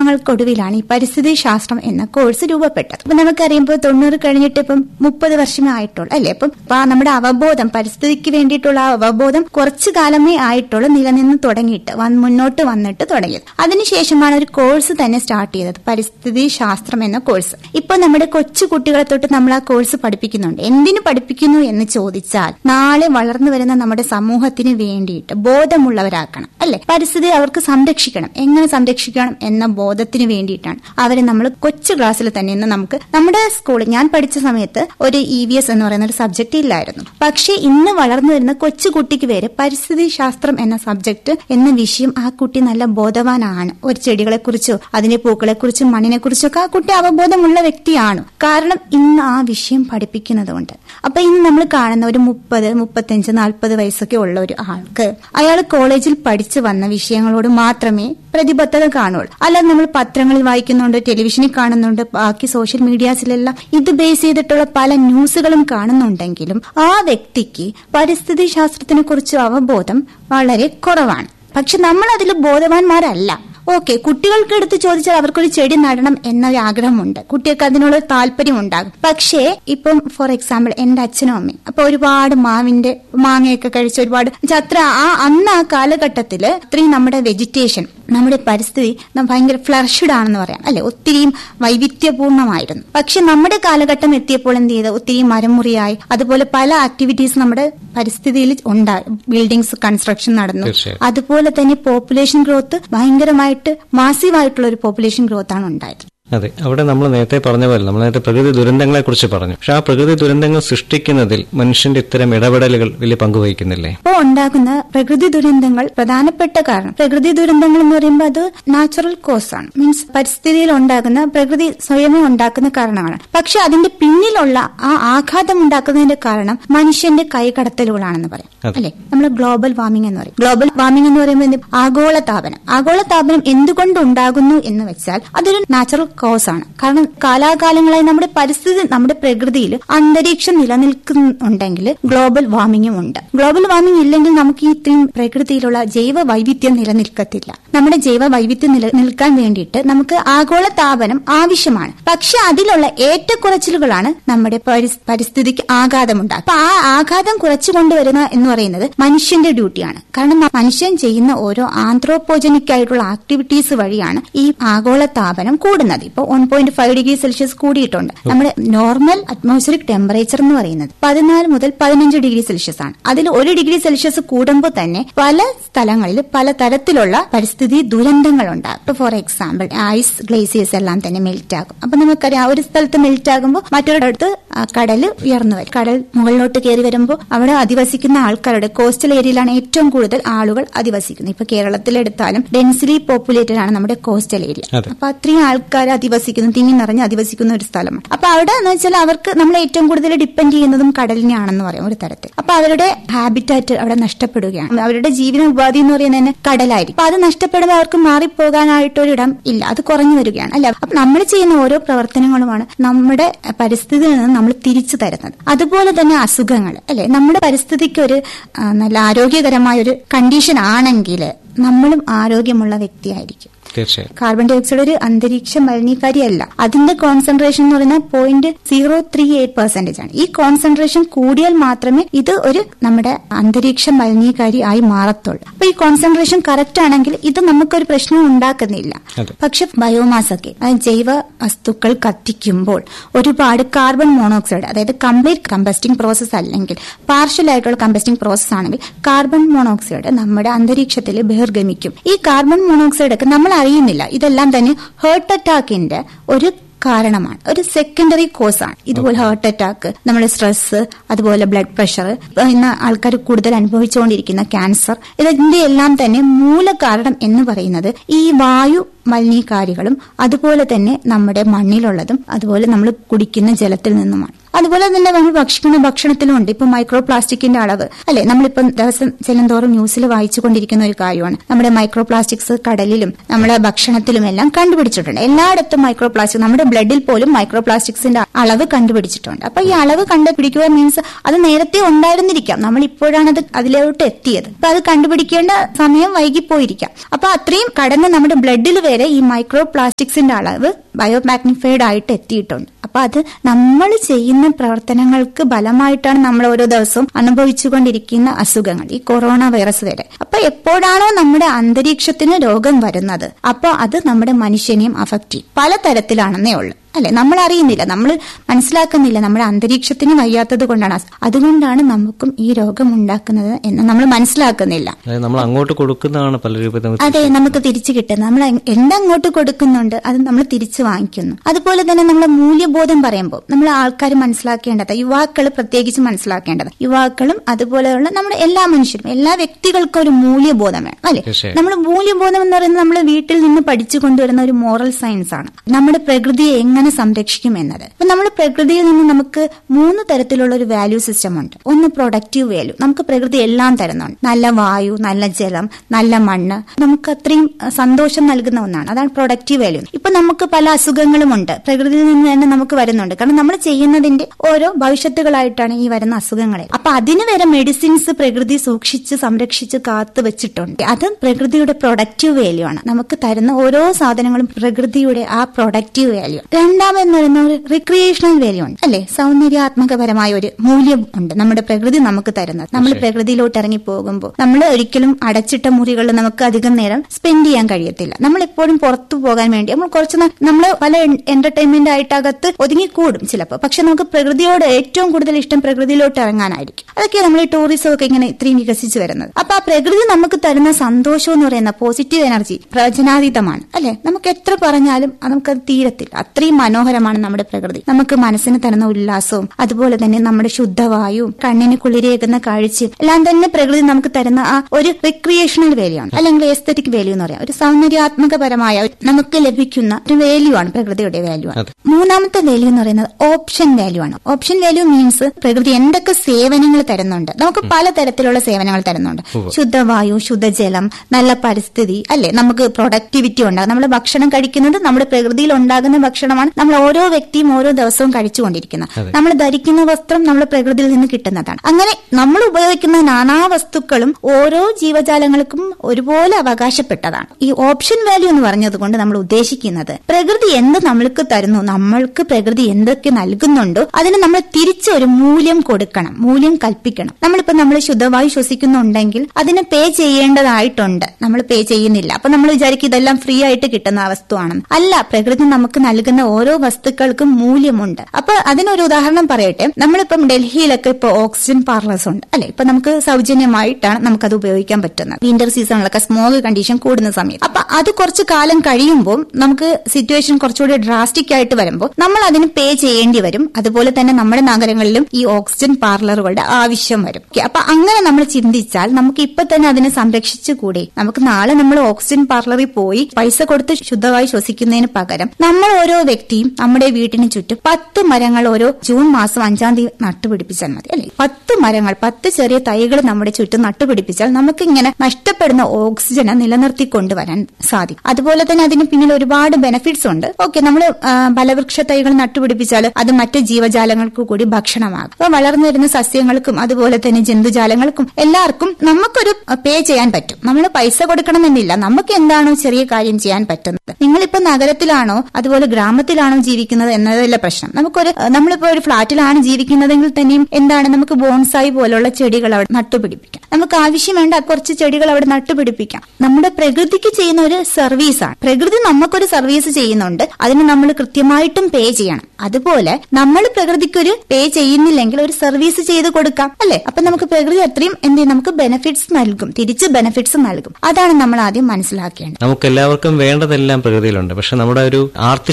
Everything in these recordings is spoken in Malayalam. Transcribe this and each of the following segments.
ങ്ങൾക്കൊടുവിലാണ് ഈ പരിസ്ഥിതി ശാസ്ത്രം എന്ന കോഴ്സ് രൂപപ്പെട്ടത് അപ്പൊ നമുക്കറിയുമ്പോൾ തൊണ്ണൂറ് കഴിഞ്ഞിട്ട് ഇപ്പം മുപ്പത് വർഷമേ ആയിട്ടുള്ളൂ അല്ലെ അപ്പം ഇപ്പൊ ആ നമ്മുടെ അവബോധം പരിസ്ഥിതിക്ക് വേണ്ടിയിട്ടുള്ള ആ അവബോധം കുറച്ചു കാലമേ ആയിട്ടുള്ളൂ നിലനിന്ന് തുടങ്ങിയിട്ട് വന്ന് മുന്നോട്ട് വന്നിട്ട് തുടങ്ങിയത് അതിനുശേഷമാണ് ഒരു കോഴ്സ് തന്നെ സ്റ്റാർട്ട് ചെയ്തത് പരിസ്ഥിതി ശാസ്ത്രം എന്ന കോഴ്സ് ഇപ്പൊ നമ്മുടെ കൊച്ചു കുട്ടികളെ തൊട്ട് നമ്മൾ ആ കോഴ്സ് പഠിപ്പിക്കുന്നുണ്ട് എന്തിനു പഠിപ്പിക്കുന്നു എന്ന് ചോദിച്ചാൽ നാളെ വളർന്നു വരുന്ന നമ്മുടെ സമൂഹത്തിന് വേണ്ടിയിട്ട് ബോധമുള്ളവരാക്കണം അല്ലെ പരിസ്ഥിതി അവർക്ക് സംരക്ഷിക്കണം എങ്ങനെ സംരക്ഷിക്കണം എന്ന ബോധത്തിന് വേണ്ടിയിട്ടാണ് അവരെ നമ്മൾ കൊച്ചു ക്ലാസ്സിൽ തന്നെ ഇന്ന് നമുക്ക് നമ്മുടെ സ്കൂളിൽ ഞാൻ പഠിച്ച സമയത്ത് ഒരു ഇ വി എസ് എന്ന് പറയുന്ന ഒരു സബ്ജക്ട് ഇല്ലായിരുന്നു പക്ഷേ ഇന്ന് വളർന്നു വരുന്ന കൊച്ചു കുട്ടിക്ക് വരെ പരിസ്ഥിതി ശാസ്ത്രം എന്ന സബ്ജക്ട് എന്ന വിഷയം ആ കുട്ടി നല്ല ബോധവാനാണ് ഒരു ചെടികളെ കുറിച്ചോ അതിന്റെ പൂക്കളെ കുറിച്ചും മണ്ണിനെ കുറിച്ചൊക്കെ ആ കുട്ടി അവബോധമുള്ള വ്യക്തിയാണ് കാരണം ഇന്ന് ആ വിഷയം പഠിപ്പിക്കുന്നത് കൊണ്ട് അപ്പൊ ഇന്ന് നമ്മൾ കാണുന്ന ഒരു മുപ്പത് മുപ്പത്തഞ്ച് നാൽപ്പത് വയസ്സൊക്കെ ഉള്ള ഒരു ആൾക്ക് അയാൾ കോളേജിൽ പഠിച്ചു വന്ന വിഷയങ്ങളോട് മാത്രമേ പ്രതിബദ്ധത കാണുള്ളൂ അല്ലാതെ നമ്മൾ പത്രങ്ങളിൽ വായിക്കുന്നുണ്ട് ടെലിവിഷനിൽ കാണുന്നുണ്ട് ബാക്കി സോഷ്യൽ മീഡിയാസിലെല്ലാം ഇത് ബേസ് ചെയ്തിട്ടുള്ള പല ന്യൂസുകളും കാണുന്നുണ്ടെങ്കിലും ആ വ്യക്തിക്ക് പരിസ്ഥിതി ശാസ്ത്രത്തിനെ കുറിച്ച് അവബോധം വളരെ കുറവാണ് പക്ഷെ നമ്മൾ അതിൽ ബോധവാന്മാരല്ല ഓക്കെ കുട്ടികൾക്ക് എടുത്ത് ചോദിച്ചാൽ അവർക്കൊരു ചെടി നടണം എന്നൊരു ആഗ്രഹമുണ്ട് കുട്ടികൾക്ക് അതിനുള്ള ഒരു താല്പര്യം ഉണ്ടാകും പക്ഷേ ഇപ്പം ഫോർ എക്സാമ്പിൾ എന്റെ അച്ഛനും അമ്മയും അപ്പൊ ഒരുപാട് മാവിന്റെ മാങ്ങയൊക്കെ കഴിച്ച് ഒരുപാട് പക്ഷെ അത്ര ആ അന്ന് ആ കാലഘട്ടത്തില് ഇത്രയും നമ്മുടെ വെജിറ്റേഷൻ നമ്മുടെ പരിസ്ഥിതി ന- ഭയങ്കര ഫ്ലർഷ്ഡ് ആണെന്ന് പറയാം അല്ലെ ഒത്തിരിയും വൈവിധ്യപൂർണമായിരുന്നു പക്ഷെ നമ്മുടെ കാലഘട്ടം എത്തിയപ്പോൾ എന്ത് ചെയ്ത് ഒത്തിരി മരമുറിയായി അതുപോലെ പല ആക്ടിവിറ്റീസ് നമ്മുടെ പരിസ്ഥിതിയിൽ ഉണ്ടായി ബിൽഡിങ്സ് കൺസ്ട്രക്ഷൻ നടന്നു തീർച്ചയായും. അതുപോലെ തന്നെ പോപ്പുലേഷൻ ഗ്രോത്ത് ഭയങ്കരമായിട്ട് മാസീവായിട്ടുള്ള ഒരു പോപ്പുലേഷൻ ഗ്രോത്ത് ആണ് ഉണ്ടായത് അതെ അവിടെ നമ്മൾ നേരത്തെ പറഞ്ഞ പോലെ നമ്മൾ നേരത്തെ പ്രകൃതി ദുരന്തങ്ങളെ കുറിച്ച് പറഞ്ഞു പക്ഷെ ആ പ്രകൃതി ദുരന്തങ്ങൾ സൃഷ്ടിക്കുന്നതിൽ മനുഷ്യന്റെ ഇത്തരം ഇടപെടലുകൾ വലിയ പങ്ക് വഹിക്കുന്നില്ലേ ഇപ്പോൾ ഉണ്ടാകുന്ന പ്രകൃതി ദുരന്തങ്ങൾ പ്രധാനപ്പെട്ട കാരണം പ്രകൃതി ദുരന്തങ്ങൾ എന്ന് പറയുമ്പോൾ അത് നാച്ചുറൽ കോസ് ആണ് മീൻസ് പരിസ്ഥിതിയിൽ ഉണ്ടാകുന്ന പ്രകൃതി സ്വയമേ ഉണ്ടാക്കുന്ന കാരണങ്ങളാണ് പക്ഷെ അതിന്റെ പിന്നിലുള്ള ആ ആഘാതം ഉണ്ടാക്കുന്നതിന്റെ കാരണം മനുഷ്യന്റെ കൈകടത്തലുകളാണെന്ന് പറയാം അതെ. അല്ലെ നമ്മൾ ഗ്ലോബൽ വാർമിംഗ് എന്ന് പറയും ഗ്ലോബൽ വാർമിംഗ് എന്ന് പറയുമ്പോൾ എന്ത്? ആഗോള താപനം ആഗോള താപനം എന്തുകൊണ്ട് ഉണ്ടാകുന്നു എന്ന് വെച്ചാൽ അതൊരു നാച്ചുറൽ കോസ് ആണ് കാരണം കാലാകാലങ്ങളായി നമ്മുടെ പരിസ്ഥിതി നമ്മുടെ പ്രകൃതിയിൽ അന്തരീക്ഷം നിലനിൽക്കുന്നുണ്ടെങ്കിൽ ഗ്ലോബൽ വാർമിംഗും ഉണ്ട് ഗ്ലോബൽ വാർമിംഗ് ഇല്ലെങ്കിൽ നമുക്ക് ഈ ഇത്രയും പ്രകൃതിയിലുള്ള ജൈവ വൈവിധ്യം നിലനിൽക്കത്തില്ല നമ്മുടെ ജൈവ വൈവിധ്യം നിലനിൽക്കാൻ വേണ്ടിയിട്ട് നമുക്ക് ആഗോള താപനം ആവശ്യമാണ് പക്ഷെ അതിലുള്ള ഏറ്റക്കുറച്ചിലുകളാണ് നമ്മുടെ പരിസ്- പരിസ്ഥിതിക്ക് ആഘാതമുണ്ടാകും അപ്പൊ ആ ആഘാതം കുറച്ചു കൊണ്ടുവരുന്ന എന്ന് പറയുന്നത് മനുഷ്യന്റെ ഡ്യൂട്ടിയാണ് കാരണം ന- മനുഷ്യൻ ചെയ്യുന്ന ഓരോ ആന്ത്രോപോജനിക് ആയിട്ടുള്ള ആക്ടിവിറ്റീസ് വഴിയാണ് ഈ ആഗോള താപനം കൂടുന്നത് ഇപ്പൊ one point five degree Celsius കൂടിയിട്ടുണ്ട് നമ്മുടെ നോർമൽ അറ്റ്മോസ്ഫിയറിക് ടെമ്പറേച്ചർ എന്ന് പറയുന്നത് പതിനാല് മുതൽ പതിനഞ്ച് ഡിഗ്രി സെൽഷ്യസ് ആണ് അതിൽ ഒരു ഡിഗ്രി സെൽഷ്യസ് കൂടുമ്പോൾ തന്നെ പല സ്ഥലങ്ങളിൽ പല തരത്തിലുള്ള പരിസ്ഥിതി ദുരന്തങ്ങൾ ഉണ്ടാകും ഇപ്പൊ ഫോർ എക്സാമ്പിൾ ഐസ് ഗ്ലേസിയേഴ്സ് എല്ലാം തന്നെ മെൽറ്റ് ആകും അപ്പൊ നമുക്കറിയാം ഒരു സ്ഥലത്ത് മെൽറ്റ് ആകുമ്പോൾ മറ്റൊരിടത്ത് ആ കടൽ ഉയർന്നു വരും കടൽ മുകളിലോട്ട് കയറി വരുമ്പോൾ അവിടെ അധിവസിക്കുന്ന ആൾക്കാരുടെ കോസ്റ്റൽ ഏരിയയിലാണ് ഏറ്റവും കൂടുതൽ ആളുകൾ അധിവസിക്കുന്നത് ഇപ്പൊ കേരളത്തിലെടുത്താലും ഡെൻസിലി പോപ്പുലേറ്റഡ് ആണ് നമ്മുടെ കോസ്റ്റൽ ഏരിയ അതെ. അപ്പൊ അത്രയും ആൾക്കാർ അധിവസിക്കുന്നു തിങ്ങി നിറഞ്ഞ് അധിവസിക്കുന്ന ഒരു സ്ഥലമാണ് അപ്പൊ അവിടെ എന്ന് വെച്ചാൽ അവർക്ക് നമ്മൾ ഏറ്റവും കൂടുതൽ ഡിപ്പെൻഡ് ചെയ്യുന്നതും കടലിനെയാണെന്ന് പറയാം ഒരു തരത്തിൽ അപ്പൊ അവരുടെ ഹാബിറ്റാറ്റ് അവിടെ നഷ്ടപ്പെടുകയാണ് അവരുടെ ജീവന ഉപാധി എന്ന് പറയുന്നത് തന്നെ കടലായിരിക്കും അപ്പൊ അത് നഷ്ടപ്പെടുമ്പോൾ അവർക്ക് മാറിപ്പോകാനായിട്ടൊരിടം ഇല്ല അത് കുറഞ്ഞു വരികയാണ് അല്ല അപ്പൊ നമ്മൾ ചെയ്യുന്ന ഓരോ പ്രവർത്തനങ്ങളുമാണ് നമ്മുടെ പരിസ്ഥിതിയിൽ നിന്ന് നമ്മൾ തിരിച്ചു തരുന്നത് അതുപോലെ തന്നെ അസുഖങ്ങൾ അല്ലെ നമ്മുടെ പരിസ്ഥിതിക്ക് ഒരു ആ, നല്ല ആരോഗ്യകരമായ ഒരു കണ്ടീഷൻ ആണെങ്കിൽ നമ്മളും ആരോഗ്യമുള്ള വ്യക്തിയായിരിക്കും തീർച്ചയായും കാർബൺ ഡൈ ഓക്സൈഡ് ഒരു അന്തരീക്ഷ മലിനീകാരിയല്ല അതിന്റെ കോൺസെൻട്രേഷൻ എന്ന് പറയുന്നത് point zero three eight percentage ആണ് ഈ കോൺസെൻട്രേഷൻ കൂടിയാൽ മാത്രമേ ഇത് ഒരു നമ്മുടെ അന്തരീക്ഷ മലിനീകാരി ആയി മാറത്തുള്ളൂ അപ്പൊ ഈ കോൺസെൻട്രേഷൻ കറക്റ്റ് ആണെങ്കിൽ ഇത് നമുക്കൊരു പ്രശ്നം ഉണ്ടാക്കുന്നില്ല അതെ. പക്ഷെ ബയോമാസ് ഒക്കെ അതായത് ജൈവ വസ്തുക്കൾ കത്തിക്കുമ്പോൾ ഒരുപാട് കാർബൺ മോണോക്സൈഡ് അതായത് കംപ്ലീറ്റ് കമ്പസ്റ്റിംഗ് പ്രോസസ് അല്ലെങ്കിൽ പാർഷ്യൽ ആയിട്ടുള്ള കമ്പസ്റ്റിംഗ് പ്രോസസ് ആണെങ്കിൽ കാർബൺ മോണോക്സൈഡ് നമ്മുടെ അന്തരീക്ഷത്തിൽ ബഹിർഗമിക്കും ഈ കാർബൺ മോണോക്സൈഡ് ഒക്കെ നമ്മൾ അറിയുന്നില്ല ഇതെല്ലാം തന്നെ ഹേർട്ട് അറ്റാക്കിന്റെ ഒരു കാരണമാണ് ഒരു സെക്കൻഡറി കോസ് ആണ് ഇതുപോലെ ഹാർട്ട് അറ്റാക്ക് നമ്മുടെ സ്ട്രെസ് അതുപോലെ ബ്ലഡ് പ്രഷർ ഇന്ന് ആൾക്കാർ കൂടുതൽ അനുഭവിച്ചുകൊണ്ടിരിക്കുന്ന ക്യാൻസർ ഇതിന്റെ എല്ലാം തന്നെ മൂല കാരണം എന്ന് പറയുന്നത് ഈ വായു മലിനീകാരികളും അതുപോലെ തന്നെ നമ്മുടെ മണ്ണിലുള്ളതും അതുപോലെ നമ്മൾ കുടിക്കുന്ന ജലത്തിൽ നിന്നുമാണ് അതുപോലെ തന്നെ നമ്മൾ ഭക്ഷിക്കുന്ന ഭക്ഷണത്തിലും ഉണ്ട് ഇപ്പൊ മൈക്രോ പ്ലാസ്റ്റിക്കിന്റെ അളവ് അല്ലെ നമ്മളിപ്പം ദിവസം ചെല്ലുന്തോറും ന്യൂസിൽ വായിച്ചുകൊണ്ടിരിക്കുന്ന ഒരു കാര്യമാണ് നമ്മുടെ മൈക്രോ പ്ലാസ്റ്റിക്സ് കടലിലും നമ്മുടെ ഭക്ഷണത്തിലും എല്ലാം കണ്ടുപിടിച്ചിട്ടുണ്ട് എല്ലായിടത്തും മൈക്രോ പ്ലാസ്റ്റിക് നമ്മുടെ ബ്ലഡിൽ പോലും മൈക്രോ പ്ലാസ്റ്റിക്സിന്റെ അളവ് കണ്ടുപിടിച്ചിട്ടുണ്ട് അപ്പൊ ഈ അളവ് കണ്ടുപിടിക്കുക മീൻസ് അത് നേരത്തെ ഉണ്ടായിരുന്നിരിക്കാം നമ്മൾ ഇപ്പോഴാണ് അത് അതിലോട്ട് എത്തിയത് അപ്പൊ അത് കണ്ടുപിടിക്കേണ്ട സമയം വൈകിപ്പോയിരിക്കാം അപ്പൊ അത്രയും കടന്ന് നമ്മുടെ ബ്ലഡിൽ വരെ ഈ മൈക്രോ പ്ലാസ്റ്റിക്സിന്റെ അളവ് ബയോമാഗ്നിഫൈഡ് ആയിട്ട് എത്തിയിട്ടുണ്ട് അപ്പൊ അത് നമ്മൾ ചെയ്യുന്ന പ്രവർത്തനങ്ങൾക്ക് ബലമായിട്ടാണ് നമ്മൾ ഓരോ ദിവസവും അനുഭവിച്ചുകൊണ്ടിരിക്കുന്ന അസുഖങ്ങൾ ഈ കൊറോണ വൈറസ് വരെ അപ്പൊ എപ്പോഴാണോ നമ്മുടെ അന്തരീക്ഷത്തിന് രോഗം വരുന്നത് അപ്പൊ അത് നമ്മുടെ മനുഷ്യനെയും അഫക്ട് ചെയ്യും പല തരത്തിലാണെന്നേ ഉള്ളൂ അല്ലെ നമ്മൾ അറിയുന്നില്ല നമ്മൾ മനസ്സിലാക്കുന്നില്ല നമ്മുടെ അന്തരീക്ഷത്തിന് വയ്യാത്തത് കൊണ്ടാണ് അസ്- അതുകൊണ്ടാണ് നമുക്കും ഈ രോഗം ഉണ്ടാക്കുന്നത് എന്ന് നമ്മൾ മനസ്സിലാക്കുന്നില്ല അതായത് നമ്മൾ അങ്ങോട്ട് കൊടുക്കുന്നതാണ് പല രൂപത്തിൽ നമുക്ക് അതെ നമുക്ക് തിരിച്ചു കിട്ടുന്നത് നമ്മൾ എ- എന്തങ്ങോട്ട് കൊടുക്കുന്നുണ്ട് അത് നമ്മൾ തിരിച്ചു വാങ്ങിക്കുന്നു അതുപോലെ തന്നെ നമ്മൾ മൂല്യബോധം പറയുമ്പോൾ നമ്മൾ ആൾക്കാർ മനസ്സിലാക്കേണ്ടത് യുവാക്കൾ പ്രത്യേകിച്ച് മനസ്സിലാക്കേണ്ടത് യുവാക്കളും അതുപോലെയുള്ള നമ്മുടെ എല്ലാ മനുഷ്യരും എല്ലാ വ്യക്തികൾക്കും ഒരു മൂല്യബോധം വേണം അല്ലെ തീർച്ചയായും. നമ്മൾ മൂല്യബോധം എന്ന് പറയുന്നത് നമ്മൾ വീട്ടിൽ നിന്ന് പഠിച്ചു കൊണ്ടുവരുന്ന ഒരു മോറൽ സയൻസ് ആണ് നമ്മുടെ പ്രകൃതിയെ എങ്ങനെ സംരക്ഷിക്കും എന്നത് അപ്പൊ നമ്മൾ പ്രകൃതിയിൽ നിന്ന് നമുക്ക് മൂന്ന് തരത്തിലുള്ള ഒരു വാല്യൂ സിസ്റ്റം ഉണ്ട് ഒന്ന് പ്രൊഡക്റ്റീവ് വാല്യൂ നമുക്ക് പ്രകൃതി എല്ലാം തരുന്നുണ്ട് നല്ല വായു നല്ല ജലം നല്ല മണ്ണ് നമുക്ക് അത്രയും അഹ്, സന്തോഷം നൽകുന്ന ഒന്നാണ് അതാണ് പ്രൊഡക്റ്റീവ് വാല്യൂ ഇപ്പൊ നമുക്ക് പല അസുഖങ്ങളും ഉണ്ട് പ്രകൃതിയിൽ നിന്ന് തന്നെ നമുക്ക് വരുന്നുണ്ട് കാരണം നമ്മൾ ചെയ്യുന്നതിന്റെ ഓരോ ഭവിഷ്യത്തുകളായിട്ടാണ് ഈ വരുന്ന അസുഖങ്ങളെ അപ്പൊ അതിന് വരെ മെഡിസിൻസ് പ്രകൃതി സൂക്ഷിച്ച് സംരക്ഷിച്ച് കാത്തു വെച്ചിട്ടുണ്ട് അത് പ്രകൃതിയുടെ പ്രൊഡക്റ്റീവ് വാല്യൂ ആണ് നമുക്ക് തരുന്ന ഓരോ സാധനങ്ങളും പ്രകൃതിയുടെ ആ പ്രൊഡക്റ്റീവ് വാല്യൂ രണ്ടാമെന്ന് പറയുന്ന ഒരു റിക്രിയേഷണൽ വാല്യൂ ഉണ്ട് അല്ലെ സൗന്ദര്യാത്മകപരമായ ഒരു മൂല്യം ഉണ്ട് നമ്മുടെ പ്രകൃതി നമുക്ക് തരുന്നത് നമ്മൾ പ്രകൃതിയിലോട്ട് ഇറങ്ങി പോകുമ്പോൾ നമ്മൾ ഒരിക്കലും അടച്ചിട്ട മുറികളിൽ നമുക്ക് അധികം നേരം സ്പെൻഡ് ചെയ്യാൻ കഴിയത്തില്ല നമ്മൾ എപ്പോഴും പുറത്തു പോകാൻ വേണ്ടി നമ്മൾ കുറച്ച് നമ്മൾ പല എന്റർടൈൻമെന്റ് ആയിട്ട് അകത്ത് ഒതുങ്ങിക്കൂടും ചിലപ്പോൾ പക്ഷെ നമുക്ക് പ്രകൃതിയോട് ഏറ്റവും കൂടുതൽ ഇഷ്ടം പ്രകൃതിയിലോട്ട് ഇറങ്ങാനായിരിക്കും അതൊക്കെ നമ്മൾ ഈ ടൂറിസം ഒക്കെ ഇങ്ങനെ ഇത്രയും വികസിച്ച് വരുന്നത് അപ്പൊ ആ പ്രകൃതി നമുക്ക് തരുന്ന സന്തോഷം എന്ന് പറയുന്ന പോസിറ്റീവ് എനർജി പ്രവചനാതീതമാണ് അല്ലെ നമുക്ക് എത്ര പറഞ്ഞാലും അത് നമുക്കത് തീരത്തില്ല അത്രയും മനോഹരമാണ് നമ്മുടെ പ്രകൃതി നമുക്ക് മനസ്സിന് തരുന്ന ഉല്ലാസവും അതുപോലെ തന്നെ നമ്മുടെ ശുദ്ധവായുവും കണ്ണിന് കുളിരേകുന്ന കാഴ്ചയും എല്ലാം തന്നെ പ്രകൃതി നമുക്ക് തരുന്ന ആ ഒരു റിക്രിയേഷണൽ വാല്യൂ ആണ് അല്ലെങ്കിൽ എസ്തറ്റിക് വാല്യൂ എന്ന് പറയാം ഒരു സൗന്ദര്യാത്മകപരമായ ഒരു നമുക്ക് ലഭിക്കുന്ന ഒരു വാല്യൂ ആണ് പ്രകൃതിയുടെ വാല്യൂ ആണ് അതെ. മൂന്നാമത്തെ വാല്യൂ എന്ന് പറയുന്നത് ഓപ്ഷൻ വാല്യൂ ആണ് ഓപ്ഷൻ വാല്യൂ മീൻസ് പ്രകൃതി എന്തൊക്കെ സേവനങ്ങൾ തരുന്നുണ്ട് നമുക്ക് പല തരത്തിലുള്ള സേവനങ്ങൾ തരുന്നുണ്ട് ശുദ്ധവായു ശുദ്ധജലം നല്ല പരിസ്ഥിതി അല്ലെ നമുക്ക് പ്രൊഡക്ടിവിറ്റി ഉണ്ടാകും നമ്മൾ ഭക്ഷണം കഴിക്കുന്നത് നമ്മുടെ പ്രകൃതിയിൽ ഉണ്ടാകുന്ന ഭക്ഷണമാണ് നമ്മൾ ഓരോ വ്യക്തിയും ഓരോ ദിവസവും കഴിച്ചുകൊണ്ടിരിക്കുന്നത് അതെ. നമ്മൾ ധരിക്കുന്ന വസ്ത്രം നമ്മുടെ പ്രകൃതിയിൽ നിന്ന് കിട്ടുന്നതാണ് അങ്ങനെ നമ്മൾ ഉപയോഗിക്കുന്ന നാനാ വസ്തുക്കളും ഓരോ ജീവജാലങ്ങൾക്കും ഒരുപോലെ അവകാശപ്പെട്ടതാണ് ഈ ഓപ്ഷൻ വാല്യൂ എന്ന് പറഞ്ഞത് കൊണ്ട് നമ്മൾ ഉദ്ദേശിക്കുന്നത് പ്രകൃതി എന്ത് നമ്മൾക്ക് തരുന്നു നമ്മൾക്ക് പ്രകൃതി എന്തൊക്കെ നൽകുന്നുണ്ടോ അതിന് നമ്മൾ തിരിച്ച് ഒരു മൂല്യം കൊടുക്കണം മൂല്യം കൽപ്പിക്കണം നമ്മളിപ്പോ നമ്മൾ ശുദ്ധവായു ശ്വസിക്കുന്നുണ്ടെങ്കിൽ അതിന് പേ ചെയ്യേണ്ടതായിട്ടുണ്ട് നമ്മൾ പേ ചെയ്യുന്നില്ല അപ്പൊ നമ്മൾ വിചാരിക്കും ഇതെല്ലാം ഫ്രീ ആയിട്ട് കിട്ടുന്ന വസ്തുവാണെന്ന് അല്ല പ്രകൃതി നമുക്ക് നൽകുന്ന ഓരോ വസ്തുക്കൾക്കും മൂല്യമുണ്ട് അപ്പൊ അതിനൊരു ഉദാഹരണം പറയട്ടെ നമ്മളിപ്പം ഡൽഹിയിലൊക്കെ ഇപ്പൊ ഓക്സിജൻ പാർലേഴ്സ് ഉണ്ട് അല്ലെ ഇപ്പൊ നമുക്ക് സൗജന്യമായിട്ടാണ് നമുക്കത് ഉപയോഗിക്കാൻ പറ്റുന്നത് വിന്റർ സീസണിലൊക്കെ സ്മോഗ് കണ്ടീഷൻ കൂടുന്ന സമയത്ത് അപ്പൊ അത് കുറച്ച് കാലം കഴിയുമ്പോൾ നമുക്ക് സിറ്റുവേഷൻ കുറച്ചുകൂടി ഡ്രാസ്റ്റിക് ആയിട്ട് വരുമ്പോൾ നമ്മൾ അതിന് പേ ചെയ്യേണ്ടി വരും അതുപോലെ തന്നെ നമ്മുടെ നഗരങ്ങളിലും ഈ ഓക്സിജൻ പാർലറുകളുടെ ആവശ്യം വരും Okay, അപ്പൊ അങ്ങനെ നമ്മൾ ചിന്തിച്ചാൽ നമുക്ക് ഇപ്പൊ തന്നെ അതിനെ സംരക്ഷിച്ചുകൂടെ നമുക്ക് നാളെ നമ്മൾ ഓക്സിജൻ പാർലറിൽ പോയി പൈസ കൊടുത്ത് ശുദ്ധമായി ശ്വസിക്കുന്നതിന് പകരം നമ്മൾ ഓരോ വ്യക്തിയും നമ്മുടെ വീട്ടിന് ചുറ്റും പത്ത് മരങ്ങൾ ഓരോ ജൂൺ മാസം അഞ്ചാം തീയതി നട്ടുപിടിപ്പിച്ചാൽ മതി അല്ലെ പത്ത് മരങ്ങൾ പത്ത് ചെറിയ തൈകൾ നമ്മുടെ ചുറ്റും നട്ടുപിടിപ്പിച്ചാൽ നമുക്ക് ഇങ്ങനെ നഷ്ടപ്പെടുന്ന ഓക്സിജനെ നിലനിർത്തി കൊണ്ടുവരാൻ സാധിക്കും അതുപോലെ തന്നെ അതിന് പിന്നിൽ ഒരുപാട് ബെനിഫിറ്റ്സ് ഉണ്ട് ഓക്കെ നമ്മൾ ഫലവൃക്ഷ തൈകൾ നട്ടുപിടിപ്പിച്ചാൽ അത് മറ്റ് ജീവജാലങ്ങൾക്ക് കൂടി ഭക്ഷണമാകും അപ്പൊ വളർന്നു വരുന്ന സസ്യങ്ങൾക്കും അതുപോലെ തന്നെ ജന്തുജാലങ്ങൾക്കും എല്ലാവർക്കും നമുക്കൊരു പേ ചെയ്യാൻ പറ്റും നമ്മൾ പൈസ കൊടുക്കണമെന്നില്ല നമുക്ക് എന്താണോ ചെറിയ കാര്യം ചെയ്യാൻ പറ്റുന്നത് നിങ്ങളിപ്പോ നഗരത്തിലാണോ അതുപോലെ ഗ്രാമത്തിലാണോ ജീവിക്കുന്നത് എന്നതല്ല പ്രശ്നം നമുക്കൊരു അഹ് നമ്മളിപ്പോ ഒരു ഫ്ളാറ്റിലാണ് ജീവിക്കുന്നതെങ്കിൽ തന്നെയും എന്താണ് നമുക്ക് ബോൺസായി പോലുള്ള ചെടികൾ അവിടെ നട്ടുപിടിപ്പിക്കാം നമുക്ക് ആവശ്യം വേണ്ട കുറച്ച് ചെടികൾ അവിടെ നട്ടുപിടിപ്പിക്കാം നമ്മുടെ പ്രകൃതിക്ക് ചെയ്യുന്ന ഒരു സർവീസാണ് പ്രകൃതി നമുക്കൊരു സർവീസ് ചെയ്യുന്നുണ്ട് അതിന് നമ്മൾ കൃത്യമായിട്ടും പേ ചെയ്യണം അതുപോലെ നമ്മൾ പ്രകൃതിക്കൊരു പേ ചെയ്യുന്നില്ലെങ്കിൽ ഒരു സർവീസ് ചെയ്ത് കൊടുക്കാം അല്ലെ അപ്പൊ നമുക്ക് പ്രകൃതി അത്രയും എന്ത് ചെയ്യും നമുക്ക് ബെനിഫിറ്റ്സ് നൽകും തിരിച്ച് ബെനിഫിറ്റ്സ് നൽകും അതാണ് നമ്മൾ ആദ്യം മനസ്സിലാക്കേണ്ടത് നമുക്ക് എല്ലാവർക്കും വേണ്ടതെല്ലാം പ്രകൃതിയിലുണ്ട് പക്ഷെ നമ്മുടെ ഒരു ആർത്തി ശമിപ്പിക്കാൻ